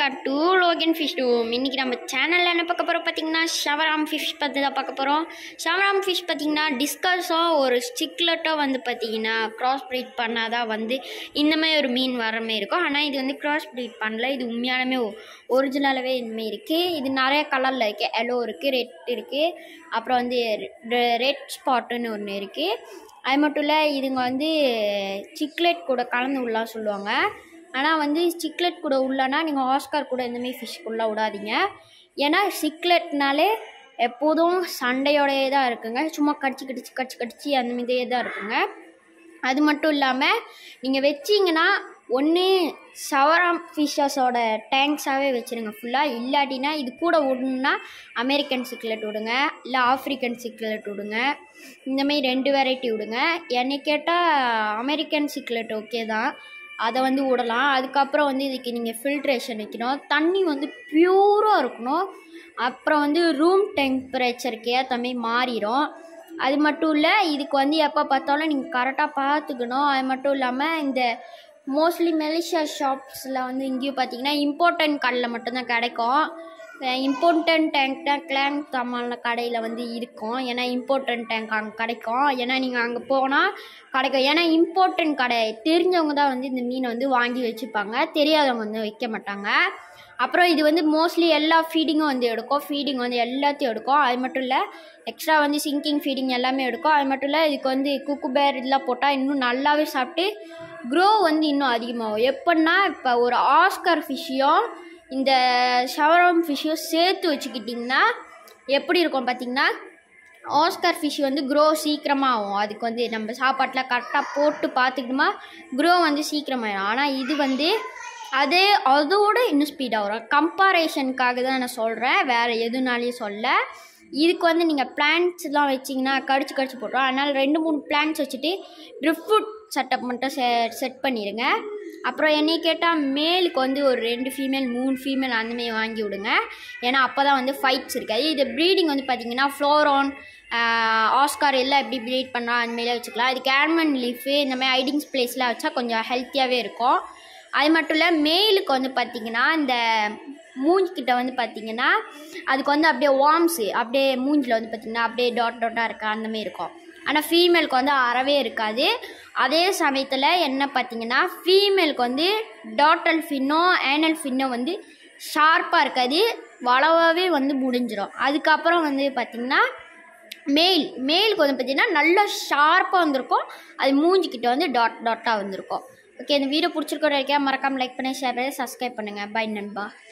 back to லோகன் ஃபிஷ் டூம் இன்னைக்கு நம்ம சேனலில் என்ன பார்க்க போகிறோம் பார்த்தீங்கன்னா ஷவராம் ஃபிஷ் பற்றி தான் பார்க்க போகிறோம் ஷவராம் ஃபிஷ் பார்த்தீங்கன்னா டிஸ்கஸாக ஒரு ஸ்டிக்லெட்டோ வந்து பார்த்தீங்கன்னா கிராஸ் ப்ரீட் பண்ணாதான் வந்து இந்த மாதிரி ஒரு மீன் வர மாதிரி இருக்கும் ஆனால் இது வந்து கிராஸ் ப்ரீட் பண்ணல இது உண்மையானமே ஒரிஜினலாகவே இந்தமாதிரி இருக்குது இது நிறைய கலரில் இருக்குது எல்லோ இருக்குது ரெட் இருக்குது அப்புறம் வந்து ரெட் ஸ்பாட்டுன்னு ஒன்று இருக்குது அது மட்டும் இல்லை இதுங்க வந்து சிக்லெட் கூட கலந்து உள்ளான்னு சொல்லுவாங்க ஆனால் வந்து சிக்லெட் கூட உள்ளனா நீங்கள் ஆஸ்கார் கூட இந்தமாரி ஃபிஷ்க்குள்ளே விடாதீங்க ஏன்னா சிக்லெட்னாலே எப்போதும் சண்டையோடையே தான் இருக்குங்க சும்மா கடிச்சு கடிச்சு கடிச்சு கடிச்சு அந்த மாதிரியே தான் இருக்குங்க அது மட்டும் இல்லாமல் நீங்கள் வச்சிங்கன்னா ஒன்று சவராம் ஃபிஷ்ஷஸோட டேங்க்ஸாகவே வச்சுருங்க ஃபுல்லாக இல்லாட்டினா இது கூட விடணுன்னா அமெரிக்கன் சிக்லெட் விடுங்க இல்லை ஆஃப்ரிக்கன் சிக்லெட் விடுங்க இந்தமாரி ரெண்டு வெரைட்டி விடுங்க என்னை கேட்டால் அமெரிக்கன் சிக்லெட் ஓகே தான் அதை வந்து விடலாம் அதுக்கப்புறம் வந்து இதுக்கு நீங்கள் ஃபில்ட்ரேஷன் வைக்கணும் தண்ணி வந்து ப்யூராக இருக்கணும் அப்புறம் வந்து ரூம் டெம்பரேச்சருக்கு ஏற்ற மாதிரி மாறிடும் அது மட்டும் இல்லை இதுக்கு வந்து எப்போ பார்த்தாலும் நீங்கள் கரெக்டாக பார்த்துக்கணும் அது மட்டும் இல்லாமல் இந்த மோஸ்ட்லி மெலிஷியா ஷாப்ஸில் வந்து இங்கேயும் பார்த்தீங்கன்னா இம்பார்ட்டன்ட் கடையில் மட்டும்தான் கிடைக்கும் இம்பார்ட்டன்ட் டேங்க் தான் கிளாங் தமான கடையில் வந்து இருக்கும் ஏன்னா இம்பார்ட்டன்ட் டேங்க் அங்கே கிடைக்கும் ஏன்னா நீங்கள் அங்கே போனால் கிடைக்கும் ஏன்னா இம்பார்ட்டன்ட் கடை தெரிஞ்சவங்க தான் வந்து இந்த மீனை வந்து வாங்கி வச்சுப்பாங்க தெரியாதவங்க வந்து வைக்க மாட்டாங்க அப்புறம் இது வந்து மோஸ்ட்லி எல்லா ஃபீடிங்கும் வந்து எடுக்கும் ஃபீடிங் வந்து எல்லாத்தையும் எடுக்கும் அது மட்டும் இல்லை எக்ஸ்ட்ரா வந்து சிங்கிங் ஃபீடிங் எல்லாமே எடுக்கும் அது மட்டும் இல்லை இதுக்கு வந்து குக்கு பேர் இதெல்லாம் போட்டால் இன்னும் நல்லாவே சாப்பிட்டு க்ரோ வந்து இன்னும் அதிகமாகும் எப்படின்னா இப்போ ஒரு ஆஸ்கர் ஃபிஷ்ஷையும் இந்த ஷவரம் ஃபிஷ்ஷையும் சேர்த்து வச்சுக்கிட்டிங்கன்னா எப்படி இருக்கும் பார்த்தீங்கன்னா ஆஸ்கர் ஃபிஷ் வந்து க்ரோ சீக்கிரமாக ஆகும் அதுக்கு வந்து நம்ம சாப்பாட்டில் கரெக்டாக போட்டு பார்த்துக்கிட்டோமா க்ரோ வந்து சீக்கிரமாயிடும் ஆனால் இது வந்து அதே அதோட இன்னும் ஸ்பீடாக வரும் கம்பாரேஷனுக்காக தான் நான் சொல்கிறேன் வேறு எதுனாலையும் சொல்ல இதுக்கு வந்து நீங்கள் பிளான்ட்ஸ்லாம் வச்சிங்கன்னா கடிச்சு கடிச்சு போட்டுரும் அதனால் ரெண்டு மூணு பிளான்ட்ஸ் வச்சுட்டு ட்ரிஃப்ட் செட்டப் மட்டும் செ செட் பண்ணிடுங்க அப்புறம் என்னை கேட்டால் மேலுக்கு வந்து ஒரு ரெண்டு ஃபீமேல் மூணு ஃபீமேல் அந்தமாரி வாங்கி விடுங்க ஏன்னா அப்போ தான் வந்து ஃபைட்ஸ் இருக்காது இது ப்ரீடிங் வந்து பார்த்திங்கன்னா ஃப்ளோரோன் ஆஸ்கார் எல்லாம் எப்படி ப்ரீட் பண்ணலாம் அந்தமாரிலாம் வச்சுக்கலாம் இது கேர்மன் லீஃபு இந்த மாதிரி ஐடிங்ஸ் பிளேஸ்லாம் வச்சா கொஞ்சம் ஹெல்த்தியாகவே இருக்கும் அது மட்டும் இல்லை மேலுக்கு வந்து பார்த்திங்கன்னா இந்த மூஞ்சிக்கிட்ட வந்து பார்த்திங்கன்னா அதுக்கு வந்து அப்படியே வார்ம்ஸு அப்படியே மூஞ்சில் வந்து பார்த்திங்கன்னா அப்படியே டாட் டாட்டாக இருக்கா அந்தமாரி இருக்கும் ஆனால் ஃபீமேலுக்கு வந்து அறவே இருக்காது அதே சமயத்தில் என்ன பார்த்தீங்கன்னா ஃபீமேலுக்கு வந்து டாட்டல் ஃபின்னோ ஏனல் ஃபின்னோ வந்து ஷார்ப்பாக இருக்காது வளவாகவே வந்து முடிஞ்சிடும் அதுக்கப்புறம் வந்து பார்த்திங்கன்னா மேல் மேலுக்கு வந்து பார்த்திங்கன்னா நல்லா ஷார்ப்பாக வந்திருக்கும் அது மூஞ்சிக்கிட்ட வந்து டாட் டாட்டாக வந்திருக்கும் ஓகே இந்த வீடியோ பிடிச்சிருக்கிற வரைக்கும் மறக்காமல் லைக் பண்ணி ஷேர் பண்ணி சப்ஸ்கிரைப் பண்ணுங்கள் பை நண்பா